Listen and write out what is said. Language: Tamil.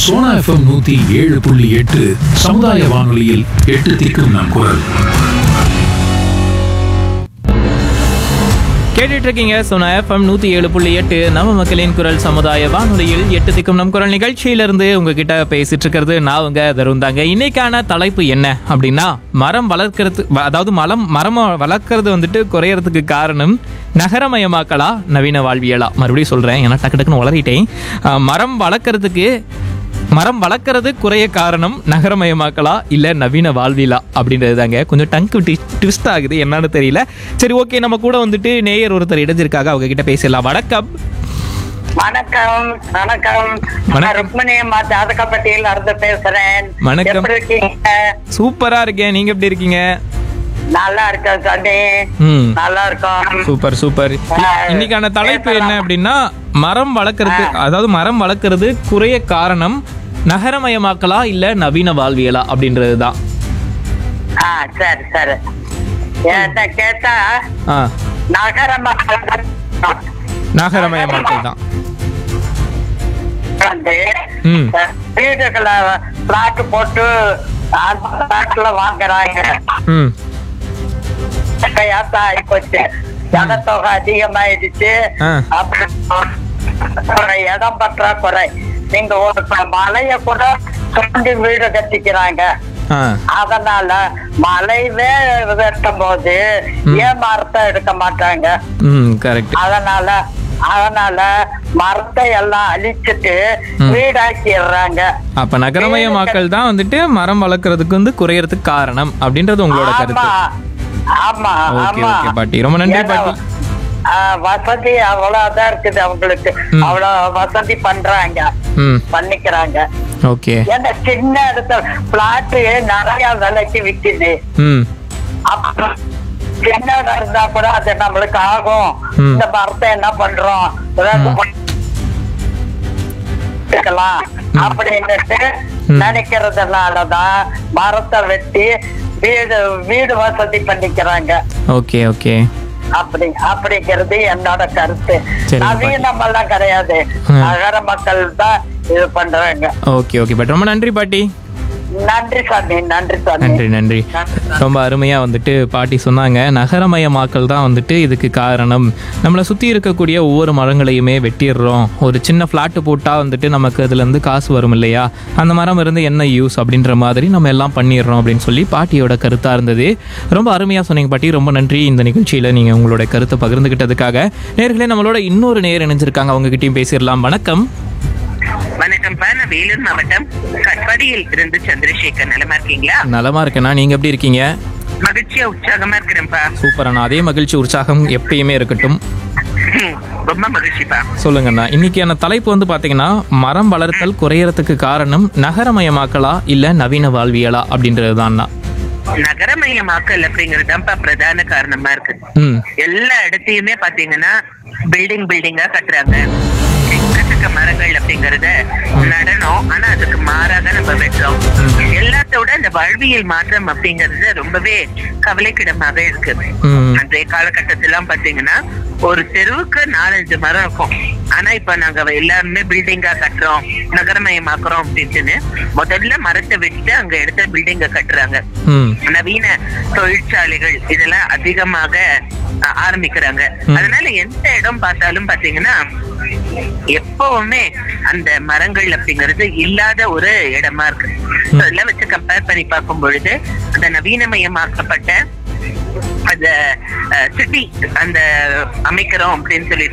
சோனா எஃப்எம் நூத்தி ஏழு புள்ளி எட்டு சமுதாய வானொலியில் எட்டு திக்கும் நம் குரல் கேட்டுட்டு இருக்கீங்க சோனா எஃப்எம் நூத்தி ஏழு புள்ளி எட்டு நம்ம மக்களின் குரல் சமுதாய வானொலியில் எட்டு திக்கும் நம் குரல் நிகழ்ச்சியிலிருந்து உங்ககிட்ட பேசிட்டு இருக்கிறது நான் உங்க தருந்தாங்க இன்னைக்கான தலைப்பு என்ன அப்படின்னா மரம் வளர்க்கறது வ- அதாவது மரம் மரம் வளர்க்கறது வந்துட்டு குறையறதுக்கு காரணம் நகரமயமாக்கலா நவீன வாழ்வியலா மறுபடியும் சொல்றேன் ஏன்னா டக்கு டக்குன்னு வளரிட்டேன் அஹ், மரம் வளர்க்கறதுக்கு மரம் வளர்க்கறது குறைய காரணம் நகரமயமாக்கலா இல்ல நவீன வாழ்வியலா அப்படின்றது தாங்க கொஞ்சம் டங்க் ட்விஸ்ட் ஆகுது என்னன்னு தெரியல சரி ஓகே நம்ம கூட வந்துட்டு நேயர் ஒருத்தர் இடைஞ்சிருக்காங்க அவங்க கிட்ட பேசலாம் வணக்கம் வணக்கம் வணக்கம் வணக்கம். நான் ருக்மணி அம்மா ஜாதகப்பட்டியில இருந்து பேசுறேன் வணக்கம். எப்படி இருக்கீங்க சூப்பரா இருக்கேன் நீங்க எப்படி இருக்கீங்க நல்லா இருக்கேன் சனி ம் நல்லா இருக்கோம் சூப்பர் சூப்பர் இன்னைக்கான தலைப்பு என்ன அப்படின்னா மரம் வளர்க்கறது அதாவது மரம் வளர்க்கறது குறைய காரணம் நகரமயமாக்கலா இல்ல நவீன வாழ்வியலா அப்படின்றது தான் ஆ சரி சரி என்ன கேட்டா ஆ நகர நகரமயமாக்கல் தான் வந்து ம். வீடுகளை பிளாட் போட்டு அந்த பிளாட்ல வாங்குறாங்க ம் கையாத்தா ஆயிப்போச்சு ஜனத்தொகை அதிகமாயிடுச்சு ஆ. அப்புறம் இடம் பற்றாக்குறை நீங்க ஒரு ப- மலைய கூட சுண்டி வீடு கட்டிக்கிறாங்க ஆ அதனால மலைவே வெட்டும் போது ஏன் மரத்தை எடுக்க மாட்டாங்க ம் கரெக்ட் அதனால அதனால மரத்தை எல்லாம் அழிச்சிட்டு வீடாக்கிடுறாங்க அப்ப நகரமயமாக்கல் தான் வந்துட்டு மரம் வளர்க்கறதுக்கு வந்து குறையறதுக்கு காரணம் அப்படின்றது உங்களோட ஆமா கருத்து ஆமா ஓகே ஆமா ஓகே பாட்டி ரொம்ப நன்றி ஏன்னா, பாட்டி ஆ, வசதி அவ்வளவுதான் இருக்குது அவங்களுக்கு ம். அவ்வளவு வசதி பண்றாங்க ம் பண்ணிக்கிறாங்க ஓகே ஏன்னா சின்ன இடத்துல பிளாட் நிறைய விலைக்கு விக்குது ம் அப்புறம் சின்ன இடம் இருந்தா கூட அது நம்மளுக்கு ஆகும் ம். இந்த மரத்தை என்ன பண்றோம் ஏதாவது பண்ணிக்கலாம் அப்படின்னுட்டு ம். நினைக்கிறதுனாலதான் மரத்தை வெட்டி வீடு வீடு வசதி பண்ணிக்கிறாங்க ஓகே ஓகே அப்படி அப்படிங்கிறது என்னோட கருத்து சரி, நவீனம் எல்லாம் கிடையாது ம். நகர மக்கள் தான் இது பண்றாங்க ஓகே ஓகே பாட்டி ரொம்ப நன்றி பாட்டி நன்றி சாமி நன்றி சாமி நன்றி நன்றி ரொம்ப அருமையாக வந்துட்டு பாட்டி சொன்னாங்க நகரமயமாக்கல் தான் வந்துட்டு இதுக்கு காரணம் நம்மளை சுற்றி இருக்கக்கூடிய ஒவ்வொரு மரங்களையுமே வெட்டிடுறோம் ஒரு சின்ன ஃப்ளாட்டு போட்டால் வந்துட்டு நமக்கு அதுலேருந்து காசு வரும் இல்லையா அந்த மரம் இருந்து என்ன யூஸ் அப்படின்ற மாதிரி நம்ம எல்லாம் பண்ணிடுறோம் அப்படின்னு சொல்லி பாட்டியோட கருத்தாக இருந்தது ரொம்ப அருமையாக சொன்னீங்க பாட்டி ரொம்ப நன்றி இந்த நிகழ்ச்சியில் நீங்கள் உங்களோட கருத்தை பகிர்ந்துக்கிட்டதுக்காக நேர்களே நம்மளோட இன்னொரு நேர் இணைஞ்சிருக்காங்க அவங்ககிட்டயும் பேசிடலாம் வணக்கம் வணக்கம் பா நான் வேலூர் மாவட்டம் கட்பாடியில் இருந்து சந்திரசேகர் நலமா இருக்கீங்களா நலமா இருக்கேண்ணா நீங்கள் எப்படி இருக்கீங்க மகிழ்ச்சியா உற்சாகமா இருக்கிறேன்ப்பா சூப்பரண்ணா அதே மகிழ்ச்சி உற்சாகம் எப்பயுமே இருக்கட்டும் ஹம், ரொம்ப மகிழ்ச்சிப்பா சொல்லுங்கண்ணா இன்னைக்கான தலைப்பு வந்து பாத்தீங்கன்னா மரம் வளர்த்தல் குறையறதுக்கு காரணம் நகரமயமாக்கலா இல்ல நவீன வாழ்வியலா அப்படின்றது தான்ண்ணா நகரமயமாக்கல் அப்படிங்கறதுதான்ப்பா பிரதான காரணமா இருக்கு ம் எல்லா இடத்தையுமே பாத்தீங்கன்னா பில்டிங் பில்டிங்கா கட்டுறாங்க எக்கச்சக்க மரங்கள் அப்படிங்கறத நடனம் ஆனா அதுக்கு மாறாக நம்ம வெட்டுறோம் எல்லாத்தோட இந்த வாழ்வியல் மாற்றம் அப்படிங்கறது ரொம்பவே கவலைக்கிடமாக இருக்கு ம். அன்றைய காலகட்டத்திலாம் பாத்தீங்கன்னா ஒரு தெருவுக்கு நாலஞ்சு மரம் இருக்கும் ஆனா இப்ப நாங்க எல்லாருமே பில்டிங்கா கட்டுறோம் நகரமயமாக்குறோம் அப்படின்ட்டுன்னு முதல்ல மரத்தை விட்டு அங்க எடுத்த பில்டிங்க கட்டுறாங்க ம் நவீன தொழிற்சாலைகள் இதெல்லாம் அதிகமாக அ, ஆரம்பிக்கிறாங்க அதனால எந்த இடம் பார்த்தாலும் பாத்தீங்கன்னா எப்பவுமே அந்த மரங்கள் அப்படிங்கிறது இல்லாத ஒரு இடமா இருக்கு So, இதெல்லாம் வச்சு கம்பேர் பண்ணி பார்க்கும் பொழுது அந்த நவீனமயமாக்கப்பட்ட அந்த சிட்டி அந்த அமைக்கிறோம் அப்படின்னு சொல்லி